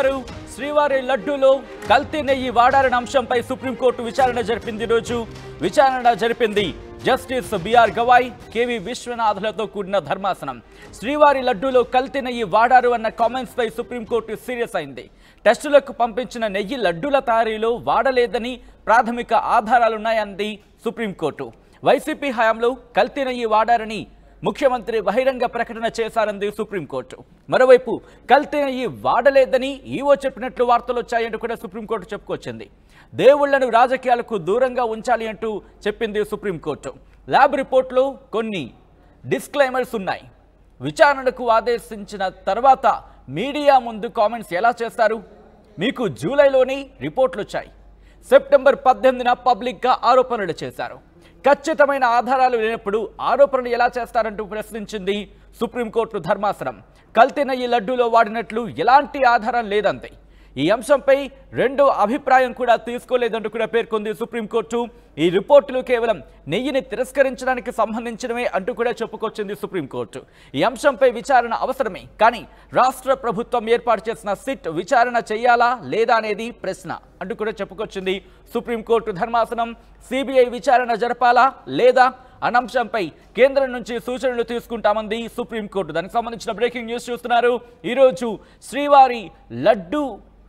చూస్తున్నారు శ్రీవారి లడ్డూలో కల్తీ నెయ్యి వాడారన్న అంశంపై సుప్రీంకోర్టు విచారణ జరిపింది రోజు విచారణ జరిపింది జస్టిస్ బిఆర్ గవాయ్ కేవి విశ్వనాథులతో కూడిన ధర్మాసనం శ్రీవారి లడ్డూలో కల్తీ నెయ్యి వాడారు అన్న కామెంట్స్ పై సుప్రీంకోర్టు సీరియస్ అయింది టెస్టులకు పంపించిన నెయ్యి లడ్డూల తయారీలో వాడలేదని ప్రాథమిక ఆధారాలున్నాయంది సుప్రీంకోర్టు వైసీపీ హయాంలో కల్తీ నెయ్యి వాడారని ముఖ్యమంత్రి బహిరంగ ప్రకటన చేశారంది సుప్రీంకోర్టు మరోవైపు కల్తీ నెయ్యి వాడలేదని ఈవో చెప్పినట్లు వార్తలు వచ్చాయంటూ కూడా సుప్రీంకోర్టు చెప్పుకొచ్చింది దేవుళ్లను రాజకీయాలకు దూరంగా ఉంచాలి అంటూ చెప్పింది సుప్రీంకోర్టు ల్యాబ్ రిపోర్ట్లో కొన్ని డిస్క్లైమర్స్ ఉన్నాయి విచారణకు ఆదేశించిన తర్వాత మీడియా ముందు కామెంట్స్ ఎలా చేస్తారు మీకు జూలైలోని రిపోర్ట్లు వచ్చాయి సెప్టెంబర్ పద్దెనిమిదిన పబ్లిక్గా ఆరోపణలు చేశారు ఖచ్చితమైన ఆధారాలు లేనప్పుడు ఆరోపణలు ఎలా చేస్తారంటూ ప్రశ్నించింది సుప్రీంకోర్టు ధర్మాసనం కల్తీన ఈ లడ్డూలో వాడినట్లు ఎలాంటి ఆధారం లేదంతే ఈ అంశంపై రెండో అభిప్రాయం కూడా తీసుకోలేదంటూ కూడా పేర్కొంది సుప్రీంకోర్టు ఈ రిపోర్టులు కేవలం నెయ్యిని తిరస్కరించడానికి సంబంధించినవే అంటూ కూడా చెప్పుకొచ్చింది సుప్రీంకోర్టు ఈ అంశంపై విచారణ అవసరమే కానీ రాష్ట్ర ప్రభుత్వం ఏర్పాటు చేసిన సిట్ విచారణ చేయాలా లేదా అనేది ప్రశ్న అంటూ కూడా చెప్పుకొచ్చింది సుప్రీంకోర్టు ధర్మాసనం సిబిఐ విచారణ జరపాలా లేదా అన్న అంశంపై కేంద్రం నుంచి సూచనలు తీసుకుంటామంది సుప్రీంకోర్టు దానికి సంబంధించిన బ్రేకింగ్ న్యూస్ చూస్తున్నారు ఈరోజు శ్రీవారి లడ్డు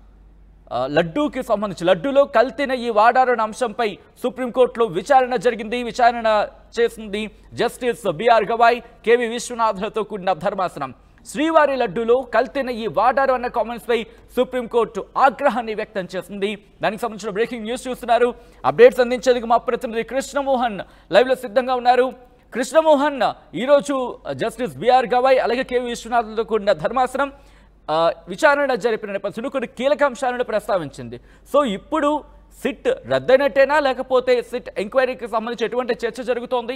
ఆ, లడ్డూకి సంబంధించి లడ్డూలో కల్తీన ఈ వాడారన్న అంశంపై సుప్రీంకోర్టులో విచారణ జరిగింది విచారణ చేసింది జస్టిస్ బిఆర్ గవాయ్ కేవి విశ్వనాథులతో కూడిన ధర్మాసనం శ్రీవారి లడ్డూలో కల్తీన ఈ వాడారు అన్న కామెంట్స్ పై సుప్రీంకోర్టు ఆగ్రహాన్ని వ్యక్తం చేసింది దానికి సంబంధించిన బ్రేకింగ్ న్యూస్ చూస్తున్నారు అప్డేట్స్ అందించేందుకు మా ప్రతినిధి కృష్ణమోహన్ లైవ్ లో సిద్ధంగా ఉన్నారు కృష్ణమోహన్ ఈరోజు జస్టిస్ బిఆర్ గవాయ్ అలాగే కేవి విశ్వనాథులతో కూడిన ధర్మాసనం ఆ, విచారణ జరిపిన నేపథ్యంలో కొన్ని కీలక అంశాలను ప్రస్తావించింది సో ఇప్పుడు సిట్ రద్దయినట్టేనా లేకపోతే సిట్ ఎంక్వైరీకి సంబంధించి ఎటువంటి చర్చ జరుగుతోంది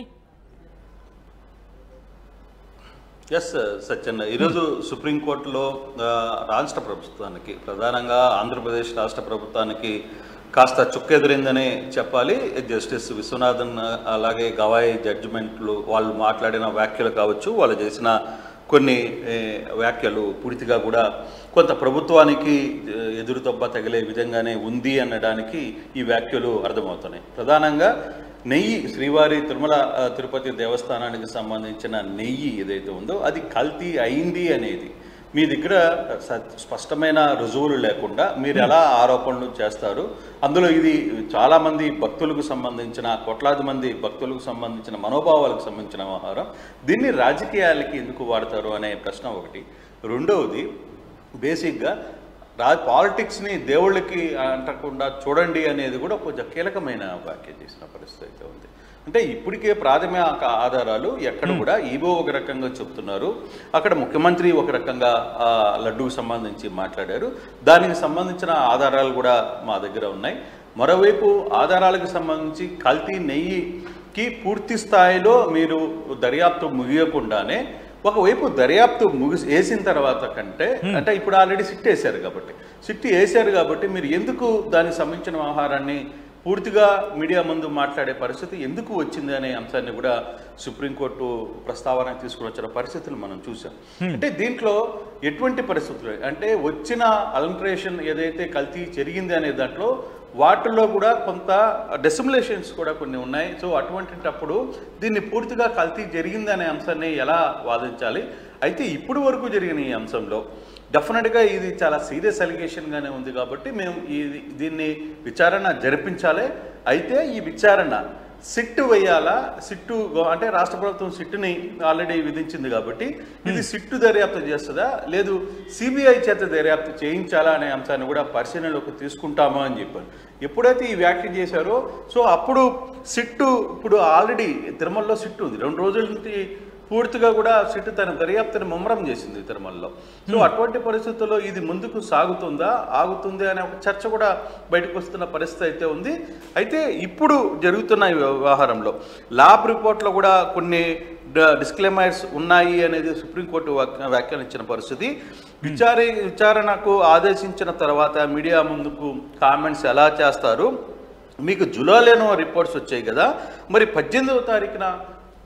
ఎస్ సత్యన్న ఈరోజు సుప్రీంకోర్టులో ఆ, రాష్ట్ర ప్రభుత్వానికి ప్రధానంగా ఆంధ్రప్రదేశ్ రాష్ట్ర ప్రభుత్వానికి కాస్త చుక్కెదిరిందనే చెప్పాలి జస్టిస్ విశ్వనాథన్ ఆ, అలాగే గవాయి జడ్జిమెంట్లు వాళ్ళు మాట్లాడిన వ్యాఖ్యలు కావచ్చు వాళ్ళు చేసిన కొన్ని ఏ, వ్యాఖ్యలు పూర్తిగా కూడా కొంత ప్రభుత్వానికి ఏ, ఎదురుదెబ్బ తగిలే విధంగానే ఉంది అనడానికి ఈ వ్యాఖ్యలు అర్థమవుతున్నాయి ప్రధానంగా నెయ్యి శ్రీవారి తిరుమల ఆ, తిరుపతి దేవస్థానానికి సంబంధించిన నెయ్యి ఏదైతే ఉందో అది కల్తీ అయింది అనేది మీ దగ్గర స- స్పష్టమైన రుజువులు లేకుండా మీరు ఎలా ఆరోపణలు చేస్తారు అందులో ఇది చాలామంది భక్తులకు సంబంధించిన కోట్లాది మంది భక్తులకు సంబంధించిన మనోభావాలకు సంబంధించిన వ్యవహారం దీన్ని రాజకీయాలకి ఎందుకు వాడతారు అనే ప్రశ్న ఒకటి రెండవది బేసిక్గా రా పాలిటిక్స్ని దేవుళ్ళకి అంటకుండా చూడండి అనేది కూడా కొంచెం కీలకమైన వ్యాఖ్య చేసిన పరిస్థితి అయితే ఉంది అంటే ఇప్పటికే ప్రాథమిక ఆధారాలు ఎక్కడ కూడా ఈవో ఒక రకంగా చెప్తున్నారు అక్కడ ముఖ్యమంత్రి ఒక రకంగా ఆ, లడ్డూకు సంబంధించి మాట్లాడారు దానికి సంబంధించిన ఆధారాలు కూడా మా దగ్గర ఉన్నాయి మరోవైపు ఆధారాలకు సంబంధించి కల్తీ నెయ్యికి పూర్తి స్థాయిలో మీరు దర్యాప్తు ముగియకుండానే ఒకవైపు దర్యాప్తు ముగి వేసిన తర్వాత కంటే అంటే ఇప్పుడు ఆల్రెడీ సిట్ వేశారు కాబట్టి సిట్ వేశారు కాబట్టి మీరు ఎందుకు దానికి సంబంధించిన వ్యవహారాన్ని పూర్తిగా మీడియా ముందు మాట్లాడే పరిస్థితి ఎందుకు వచ్చింది అనే అంశాన్ని కూడా సుప్రీంకోర్టు ప్రస్తావన తీసుకుని వచ్చిన పరిస్థితులు మనం చూసాం అంటే దీంట్లో ఎటువంటి పరిస్థితులు అంటే వచ్చిన అలంట్రేషన్ ఏదైతే కల్తీ జరిగింది అనే దాంట్లో వాటిల్లో కూడా కొంత డెసిములేషన్స్ కూడా కొన్ని ఉన్నాయి సో అటువంటిటప్పుడు దీన్ని పూర్తిగా కల్తీ జరిగింది అనే అంశాన్ని ఎలా వాదించాలి అయితే ఇప్పుడు వరకు జరిగిన ఈ అంశంలో డెఫినెట్గా ఇది చాలా సీరియస్ అలిగేషన్గానే ఉంది కాబట్టి మేము ఈ దీన్ని విచారణ జరిపించాలి అయితే ఈ విచారణ సిట్టు వేయాలా సిట్టు గో- అంటే రాష్ట్ర ప్రభుత్వం సిట్టుని ఆల్రెడీ విధించింది కాబట్టి ఇది సిట్టు దర్యాప్తు చేస్తుందా లేదు సిబిఐ చేత దర్యాప్తు చేయించాలా అనే అంశాన్ని కూడా పరిశీలనలోకి తీసుకుంటామా అని చెప్పారు ఎప్పుడైతే ఈ వ్యాఖ్య చేశారో సో అప్పుడు సిట్టు ఇప్పుడు ఆల్రెడీ తిరుమలలో సిట్టు ఉంది రెండు రోజుల నుంచి పూర్తిగా కూడా సిట్టు తన దర్యాప్తుని ముమ్మరం చేసింది తిరుమలలో సో అటువంటి పరిస్థితుల్లో ఇది ముందుకు సాగుతుందా ఆగుతుంది అనే ఒక చర్చ కూడా బయటకు వస్తున్న పరిస్థితి అయితే ఉంది అయితే ఇప్పుడు జరుగుతున్న ఈ వ్యవహారంలో ల్యాబ్ రిపోర్ట్లో కూడా కొన్ని డిస్క్లైమర్స్ ఉన్నాయి అనేది సుప్రీంకోర్టు వ్యాఖ్య- వ్యాఖ్యానించిన పరిస్థితి విచార విచారణకు ఆదేశించిన తర్వాత మీడియా ముందుకు కామెంట్స్ ఎలా చేస్తారు మీకు జులాలేనో రిపోర్ట్స్ వచ్చాయి కదా మరి పద్దెనిమిదవ తారీఖున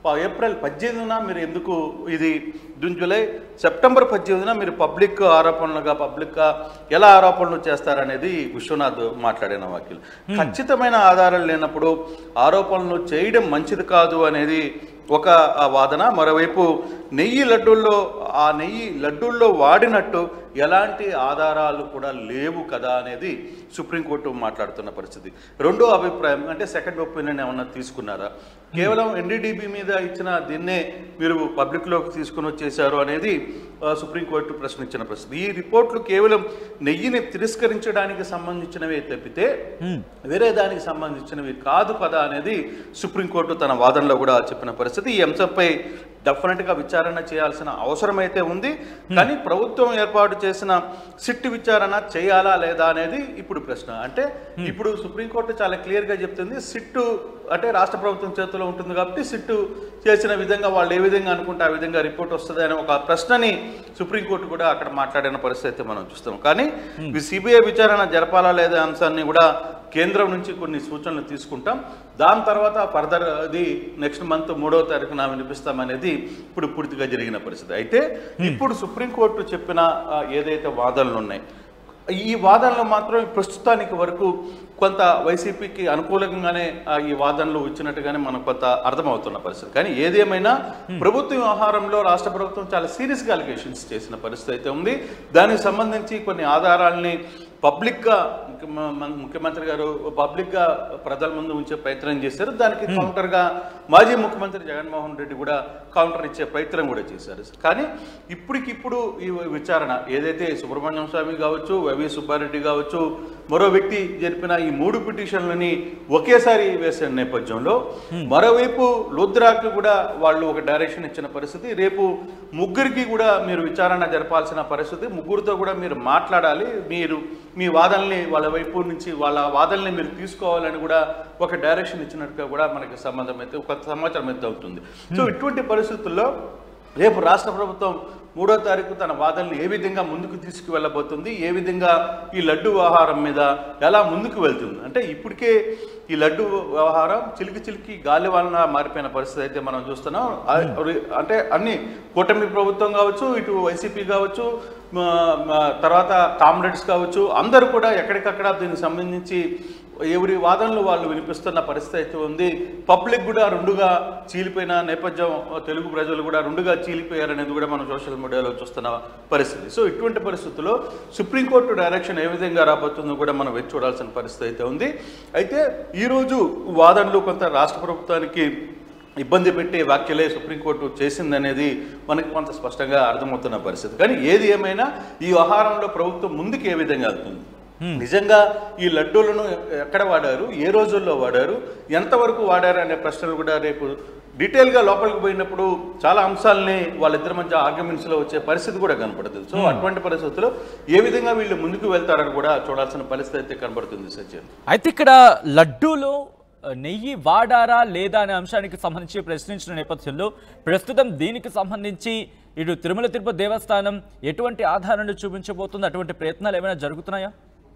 ప- ఏప్రిల్ పద్దెనిమిదిన మీరు ఎందుకు ఇది జూన్ జూలై సెప్టెంబర్ పద్దెనిమిదిన మీరు పబ్లిక్ ఆరోపణలుగా పబ్లిక్గా ఎలా ఆరోపణలు చేస్తారనేది విశ్వనాథ్ మాట్లాడిన వాక్యులు ఖచ్చితమైన ఆధారాలు లేనప్పుడు ఆరోపణలు చేయడం మంచిది కాదు అనేది ఒక ఆ వాదన మరోవైపు నెయ్యి లడ్డూల్లో ఆ నెయ్యి లడ్డూల్లో వాడినట్టు ఎలాంటి ఆధారాలు కూడా లేవు కదా అనేది సుప్రీంకోర్టు మాట్లాడుతున్న పరిస్థితి రెండో అభిప్రాయం అంటే సెకండ్ ఒపీనియన్ ఏమన్నా తీసుకున్నారా కేవలం ఎన్డీడీబీ మీద ఇచ్చిన దీన్నే మీరు పబ్లిక్లోకి తీసుకుని వచ్చేసారు అనేది ఆ, సుప్రీంకోర్టు ప్రశ్నించిన ప్రశ్న ఈ రిపోర్ట్లు కేవలం నెయ్యిని తిరస్కరించడానికి సంబంధించినవే తప్పితే వేరే దానికి సంబంధించినవి కాదు కదా అనేది సుప్రీంకోర్టు తన వాదనలో కూడా చెప్పిన పరిస్థితి ఈ అంశంపై డెఫినెట్గా విచారణ చేయాల్సిన అవసరం అయితే ఉంది కానీ ప్రభుత్వం ఏర్పాటు చేసిన సిట్ విచారణ చేయాలా లేదా అనేది ఇప్పుడు ప్రశ్న అంటే ఇప్పుడు సుప్రీంకోర్టు చాలా క్లియర్గా చెప్తుంది సిట్టు అంటే రాష్ట్ర ప్రభుత్వం చేతిలో ఉంటుంది కాబట్టి సిట్టు చేసిన విధంగా వాళ్ళు ఏ విధంగా అనుకుంటే ఆ విధంగా రిపోర్ట్ వస్తుంది అనే ఒక ప్రశ్నని సుప్రీంకోర్టు కూడా అక్కడ మాట్లాడిన పరిస్థితి అయితే మనం చూస్తాం కానీ ఈ సిబిఐ విచారణ జరపాలా లేదా అంశాన్ని కూడా కేంద్రం నుంచి కొన్ని సూచనలు తీసుకుంటాం దాని తర్వాత ఫర్దర్ అది నెక్స్ట్ మంత్ మూడవ తారీఖున వినిపిస్తామనేది ఇప్పుడు పూర్తిగా జరిగిన పరిస్థితి అయితే ఇప్పుడు సుప్రీంకోర్టు చెప్పిన ఆ, ఏదైతే వాదనలు ఉన్నాయి ఈ వాదనలు మాత్రం ప్రస్తుతానికి వరకు కొంత వైసీపీకి అనుకూలంగానే ఆ, ఈ వాదనలు ఇచ్చినట్టుగానే మనకు కొంత అర్థమవుతున్న పరిస్థితి కానీ ఏదేమైనా ప్రభుత్వ వ్యవహారంలో రాష్ట్ర ప్రభుత్వం చాలా సీరియస్గా అలిగేషన్స్ చేసిన పరిస్థితి అయితే ఉంది దానికి సంబంధించి కొన్ని ఆధారాలని పబ్లిక్గా ముఖ్యమ- మన ముఖ్యమంత్రి గారు పబ్లిక్గా ప్రజల ముందు ఉంచే ప్రయత్నం చేశారు దానికి కౌంటర్గా మాజీ ముఖ్యమంత్రి జగన్మోహన్ రెడ్డి కూడా కౌంటర్ ఇచ్చే ప్రయత్నం కూడా చేశారు కానీ ఇప్పటికిప్పుడు ఈ విచారణ ఏదైతే సుబ్రహ్మణ్యం స్వామి కావచ్చు వైవి సుబ్బారెడ్డి కావచ్చు మరో వ్యక్తి జరిపిన ఈ మూడు పిటిషన్లని ఒకేసారి వేసిన నేపథ్యంలో మరోవైపు లుద్రాకి కూడా వాళ్ళు ఒక డైరెక్షన్ ఇచ్చిన పరిస్థితి రేపు ముగ్గురికి కూడా మీరు విచారణ జరపాల్సిన పరిస్థితి ముగ్గురితో కూడా మీరు మాట్లాడాలి మీరు మీ వాదనల్ని వాళ్ళ వైపు నుంచి వాళ్ళ వాదనల్ని మీరు తీసుకోవాలని కూడా ఒక డైరెక్షన్ ఇచ్చినట్టుగా కూడా మనకి సంబంధం అయితే ఒక సమాచారం అయితే అవుతుంది సో ఇటువంటి పరిస్థితుల్లో రేపు రాష్ట్ర ప్రభుత్వం మూడో తారీఖు తన వాదనలు ఏ విధంగా ముందుకు తీసుకువెళ్ళబోతుంది ఏ విధంగా ఈ లడ్డు వ్యవహారం మీద ఎలా ముందుకు వెళ్తుంది అంటే ఇప్పటికే ఈ లడ్డు వ్యవహారం చిలికి చిలికి గాలి వలన మారిపోయిన పరిస్థితి అయితే మనం చూస్తున్నాం ఆ- అంటే అన్ని కూటమి ప్రభుత్వం కావచ్చు ఇటు వైసీపీ కావచ్చు మా- మా తర్వాత కామ్రేడ్స్ కావచ్చు అందరూ కూడా ఎక్కడికక్కడ దీనికి సంబంధించి ఎవరి వాదనలు వాళ్ళు వినిపిస్తున్న పరిస్థితి అయితే ఉంది పబ్లిక్ కూడా రెండుగా చీలిపోయిన నేపథ్యం తెలుగు ప్రజలు కూడా రెండుగా చీలిపోయారనేది కూడా మనం సోషల్ మీడియాలో చూస్తున్న పరిస్థితి సో ఇటువంటి పరిస్థితుల్లో సుప్రీంకోర్టు డైరెక్షన్ ఏ విధంగా రాబోతుందో కూడా మనం వేచి చూడాల్సిన పరిస్థితి అయితే ఉంది అయితే ఈరోజు వాదనలు కొంత రాష్ట్ర ప్రభుత్వానికి ఇబ్బంది పెట్టే వ్యాఖ్యలే సుప్రీంకోర్టు చేసిందనేది మనకి కొంత స్పష్టంగా అర్థమవుతున్న పరిస్థితి కానీ ఏది ఏమైనా ఈ వ్యవహారంలో ప్రభుత్వం ముందుకు ఏ విధంగా వెళ్తుంది నిజంగా ఈ లడ్డూలను ఎక్కడ వాడారు ఏ రోజుల్లో వాడారు ఎంతవరకు వాడారు అనే ప్రశ్నలు కూడా రేపు డీటెయిల్గా లోపలికి పోయినప్పుడు చాలా అంశాలని వాళ్ళిద్దరి మధ్య ఆర్గ్యుమెంట్స్లో వచ్చే పరిస్థితి కూడా కనపడుతుంది సో అటువంటి పరిస్థితుల్లో ఏ విధంగా వీళ్ళు ముందుకు వెళ్తారని కూడా చూడాల్సిన పరిస్థితి అయితే కనబడుతుంది సత్యం అయితే ఇక్కడ లడ్డూలో ఆ, నెయ్యి వాడారా లేదా అనే అంశానికి సంబంధించి ప్రశ్నించిన నేపథ్యంలో ప్రస్తుతం దీనికి సంబంధించి ఇటు తిరుమల తిరుపతి దేవస్థానం ఎటువంటి ఆధారాన్ని చూపించబోతుంది అటువంటి ప్రయత్నాలు ఏమైనా జరుగుతున్నాయా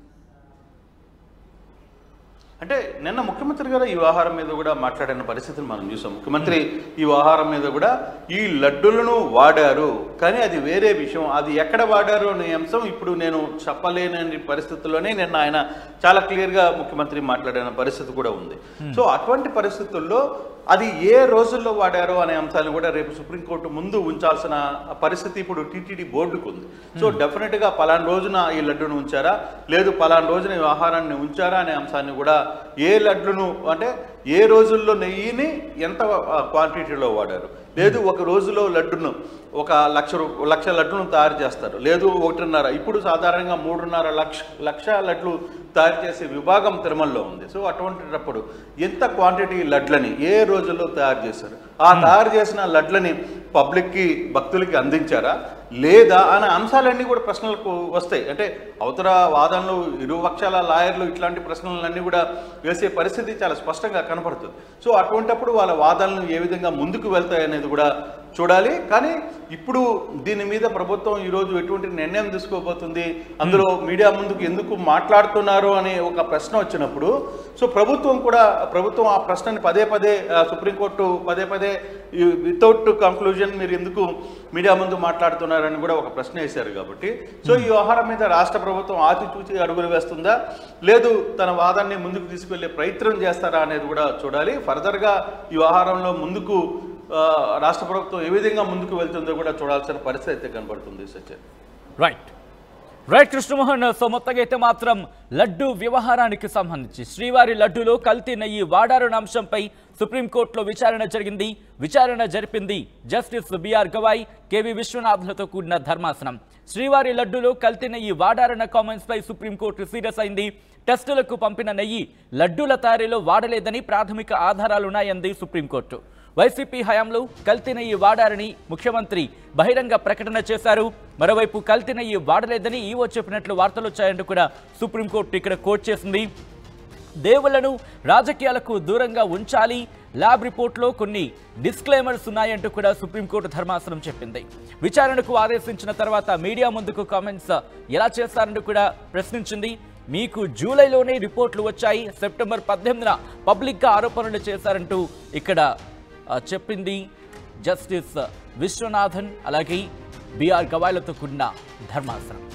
అంటే నిన్న ముఖ్యమంత్రి గారు ఈ వ్యవహారం మీద కూడా మాట్లాడిన పరిస్థితిని మనం చూసాం ముఖ్యమంత్రి ఈ వ్యవహారం మీద కూడా ఈ లడ్డులను వాడారు కానీ అది వేరే విషయం అది ఎక్కడ వాడారు అనే అంశం ఇప్పుడు నేను చెప్పలేనని పరిస్థితుల్లోనే నిన్న ఆయన చాలా క్లియర్గా ముఖ్యమంత్రి మాట్లాడిన పరిస్థితి కూడా ఉంది సో అటువంటి పరిస్థితుల్లో అది ఏ రోజుల్లో వాడారో అనే అంశాలను కూడా రేపు సుప్రీంకోర్టు ముందు ఉంచాల్సిన పరిస్థితి ఇప్పుడు టీటీడీ బోర్డుకు ఉంది సో డెఫినెట్గా పలానా రోజున ఈ లడ్డును ఉంచారా లేదు పలానా రోజున ఈ ఆహారాన్ని ఉంచారా అనే అంశాన్ని కూడా ఏ లడ్డును అంటే ఏ రోజుల్లో నెయ్యిని ఎంత క్వాంటిటీలో వాడారు లేదు ఒక రోజులో లడ్డును ఒక లక్ష రూ- లక్ష లడ్డును తయారు చేస్తారు లేదు ఒకటిన్నర ఇప్పుడు సాధారణంగా మూడున్నర లక్ష లక్ష లడ్లు తయారు చేసే విభాగం తిరుమలలో ఉంది సో అటువంటిటప్పుడు ఎంత క్వాంటిటీ లడ్లని ఏ రోజుల్లో తయారు చేశారు ఆ తయారు చేసిన లడ్లని పబ్లిక్కి భక్తులకి అందించారా లేదా అనే అంశాలన్నీ కూడా ప్రశ్నలకు వస్తాయి అంటే అవతల వాదనలు ఇరు పక్షాల లాయర్లు ఇట్లాంటి ప్రశ్నలన్నీ కూడా వేసే పరిస్థితి చాలా స్పష్టంగా కనపడుతుంది సో అటువంటప్పుడు వాళ్ళ వాదనలు ఏ విధంగా ముందుకు వెళ్తాయి అనేది కూడా చూడాలి కానీ ఇప్పుడు దీని మీద ప్రభుత్వం ఈరోజు ఎటువంటి నిర్ణయం తీసుకోబోతుంది అందులో మీడియా ముందుకు ఎందుకు మాట్లాడుతున్నారు అనే ఒక ప్రశ్న వచ్చినప్పుడు సో ప్రభుత్వం కూడా ప్రభుత్వం ఆ ప్రశ్నని పదే పదే ఆ, సుప్రీంకోర్టు పదే పదే వితౌట్ కంక్లూజన్ మీరు ఎందుకు మీడియా ముందు మాట్లాడుతున్నారని కూడా ఒక ప్రశ్న వేశారు కాబట్టి సో ఈ వ్యవహారం మీద రాష్ట్ర ప్రభుత్వం ఆచితూచి అడుగులు వేస్తుందా లేదు తన వాదాన్ని ముందుకు తీసుకెళ్లే ప్రయత్నం చేస్తారా అనేది కూడా చూడాలి ఫర్దర్గా ఈ వ్యవహారంలో ముందుకు ఆ, రాష్ట్ర ప్రభుత్వం ఏ విధంగా ముందుకు వెళ్తుందో కూడా చూడాల్సిన పరిస్థితి అయితే కనబడుతుంది Satyam right right Krishnamohan so మొత్తంగా అయితే మాత్రం లడ్డు వ్యవహారానికి సంబంధించి శ్రీవారి లడ్డులో కల్తీ నెయ్యి వాడారన్న అంశంపై సుప్రీంకోర్టులో విచారణ జరిగింది విచారణ జరిపింది జస్టిస్ బిఆర్ గవాయ్ కేవి విశ్వనాథ్లతో కూడిన ధర్మాసనం శ్రీవారి లడ్డులో కల్తీ నెయ్యి వాడారన్న కామెంట్స్ పై సుప్రీంకోర్టు సీరియస్ అయింది టెస్టులకు పంపిన నెయ్యి లడ్డూల తయారీలో వాడలేదని ప్రాథమిక ఆధారాలున్నాయంది సుప్రీంకోర్టు వైసీపీ హయాంలో కల్తీ నెయ్యి వాడారని ముఖ్యమంత్రి బహిరంగ ప్రకటన చేశారు మరోవైపు కల్తీ నెయ్యి వాడలేదని ఈవో చెప్పినట్లు వార్తలు వచ్చాయంటూ కూడా సుప్రీంకోర్టు ఇక్కడ కోట్ చేసింది దేవుళ్లను రాజకీయాలకు దూరంగా ఉంచాలి ల్యాబ్ రిపోర్ట్లో కొన్ని డిస్క్లైమర్స్ ఉన్నాయంటూ కూడా సుప్రీంకోర్టు ధర్మాసనం చెప్పింది విచారణకు ఆదేశించిన తర్వాత మీడియా ముందుకు కామెంట్స్ ఎలా చేస్తారంటూ కూడా ప్రశ్నించింది మీకు జూలైలోనే రిపోర్ట్లు వచ్చాయి సెప్టెంబర్ పద్దెనిమిదిన పబ్లిక్గా ఆరోపణలు చేశారంటూ ఇక్కడ ఆ, చెప్పింది జస్టిస్ విశ్వనాథన్ అలాగే బిఆర్ గవాయ్లతో కూడిన ధర్మాసనం